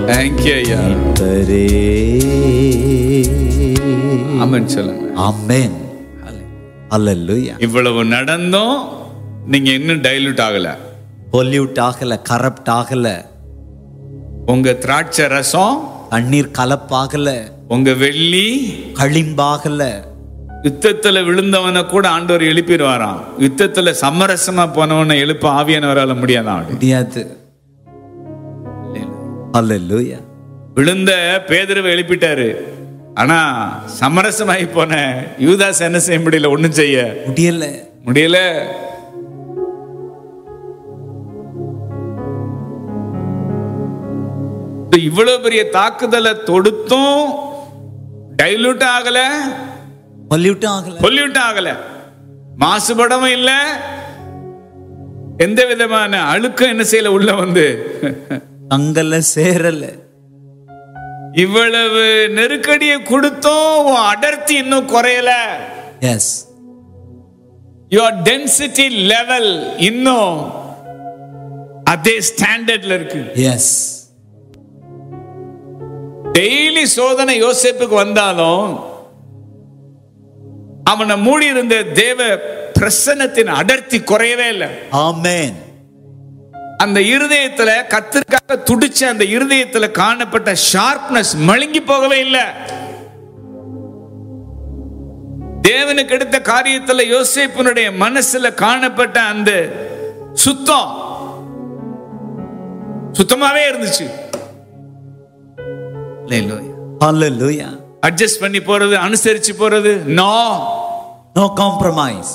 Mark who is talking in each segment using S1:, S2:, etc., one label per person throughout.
S1: Thank you ஐயா
S2: மீட்பரே
S1: ஆமென் சொல்லுங்க
S2: ஆமென் அல்லேலூயா
S1: இவ்வளவு நடந்தும் நீங்க இன்னும் டைலூட் ஆகல
S2: பொல்யூட் ஆகல கரப்ட் ஆகல
S1: உங்க திராட்சை ரசம்
S2: தண்ணீர் கலப்பாகல
S1: உங்க வெள்ளி
S2: களிம்பாகல
S1: யுத்தத்துல விழுந்தவனை கூட ஆண்டவர் எழுப்பிடுவாராம் யுத்தத்துல சமரசமா போனவனை எழுப்ப ஆவியானவரால முடியாதான் அப்படி
S2: முடியாது அல்லேலூயா
S1: விழுந்த பேதுருவை எழுப்பிட்டாரு ஆனா சமரசமாகி போன யூதாஸ் என்ன செய்ய முடியல ஒண்ணும் செய்ய
S2: முடியல
S1: முடியல இவ்வளவு பெரிய தாக்குதலை தொடுத்தும் டைலூட் ஆகல
S2: பொல்யூட் ஆகல
S1: பொல்யூட் ஆகல மாசுபடவும் இல்ல எந்த விதமான அழுக்கம் என்ன செய்யல உள்ள வந்து
S2: தங்கல சேரல
S1: இவ்வளவு நெருக்கடியை கொடுத்தும் உன் அடர்த்தி இன்னும் குறையல
S2: எஸ்
S1: யுவர் டென்சிட்டி லெவல் இன்னும் அதே ஸ்டாண்டர்ட்ல இருக்கு
S2: எஸ்
S1: டெய்லி சோதனை யோசேப்புக்கு வந்தாலும் அவனை மூடி இருந்த தேவ பிரசன்னத்தின் அடர்த்தி குறையவே இல்லை
S2: ஆமென்
S1: அந்த இருதயத்துல கத்திற்காக துடிச்ச அந்த இருதயத்துல காணப்பட்ட ஷார்ப்னஸ் மழுங்கி போகவே இல்லை தேவனுக்கு எடுத்த காரியத்துல யோசேப்பினுடைய மனசுல காணப்பட்ட அந்த சுத்தம் சுத்தமாவே இருந்துச்சு
S2: அல்லேலூயா
S1: அட்ஜஸ்ட் பண்ணி போறது அனுசரிச்சு போறது நோ
S2: நோ காம்ப்ரமைஸ்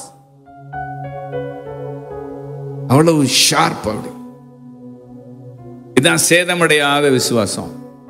S1: அவ்வளவு ஷார்ப் அப்படி இதான் சேதமடையாத விசுவாசம்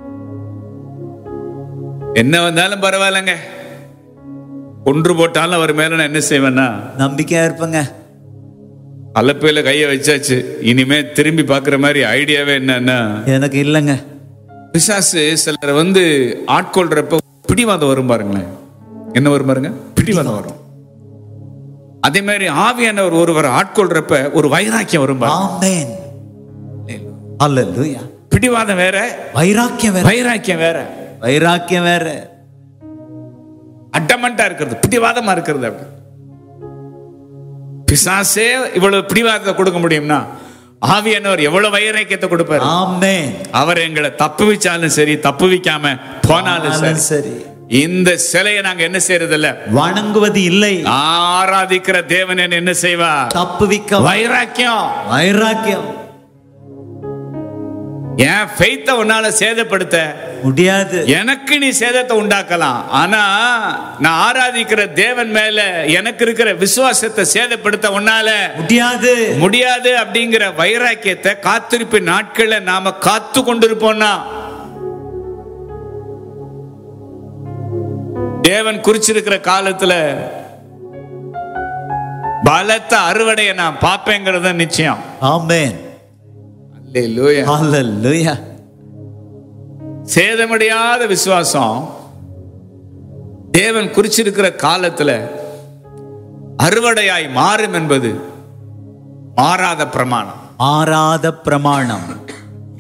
S1: என்ன வந்தாலும் பரவாயில்லைங்க ஒன்று போட்டாலும் அவர் மேல நான் என்ன செய்வேன்னா
S2: நம்பிக்கையா இருப்பங்க
S1: அலப்பையில கையை வச்சாச்சு இனிமே திரும்பி பார்க்குற மாதிரி ஐடியாவே என்னன்னா
S2: எனக்கு இல்லைங்க
S1: பிசாசு சிலர் வந்து ஆட்கொள்றப்ப பிடிவாதம் வரும் பாருங்களேன் என்ன வரும் பாருங்க பிடிவாதம் வரும் அதே மாதிரி ஆவியானவர் ஒருவர் ஆட்கொள்றப்ப ஒரு வைராக்கியம் வரும் பாருங்க
S2: ஆமென் அல்லேலூயா
S1: பிடிவாதம் வேற
S2: வைராக்கியம் வேற
S1: வைராக்கியம் வேற
S2: வைராக்கியம் வேற
S1: அட்டமண்டா இருக்கிறது பிடிவாதமா இருக்கிறது அப்படி பிசாசே இவ்வளவு பிடிவாதத்தை கொடுக்க முடியும்னா ஆவியானவர் எவ்வளவு வைராக்கியத்தை கொடுப்பாரு
S2: ஆமென்
S1: அவர் எங்களை தப்புவிச்சாலும் சரி தப்புவிக்காம போனாலும் சரி
S2: சரி
S1: இந்த சிலையை நாங்க என்ன செய்யறது இல்ல
S2: வணங்குவது இல்லை
S1: ஆராதிக்கிற தேவன் என்ன என்ன செய்வா
S2: தப்புவிக்க
S1: வைராக்கியம்
S2: வைராக்கியம்
S1: என் ஃபெய்த்தை உன்னால சேதப்படுத்த
S2: முடியாது
S1: எனக்கு நீ சேதத்தை உண்டாக்கலாம் ஆனா நான் ஆராதிக்கிற தேவன் மேல எனக்கு இருக்கிற விசுவாசத்தை சேதப்படுத்த உன்னால
S2: முடியாது
S1: முடியாது அப்படிங்கிற வைராக்கியத்தை காத்திருப்பு நாட்கள்ல நாம காத்து கொண்டிருப்போம்னா தேவன் குறிச்சிருக்கிற காலத்துல பலத்த அறுவடையை நான் பார்ப்பேங்கிறது நிச்சயம்
S2: ஆமென்
S1: அல்லேலூயா.
S2: அல்லேலூயா
S1: சேதமடையாத விசுவாசம் தேவன் குறிச்சிருக்கிற காலத்துல அறுவடையாய் மாறும் என்பது மாறாத பிரமாணம்
S2: மாறாத பிரமாணம்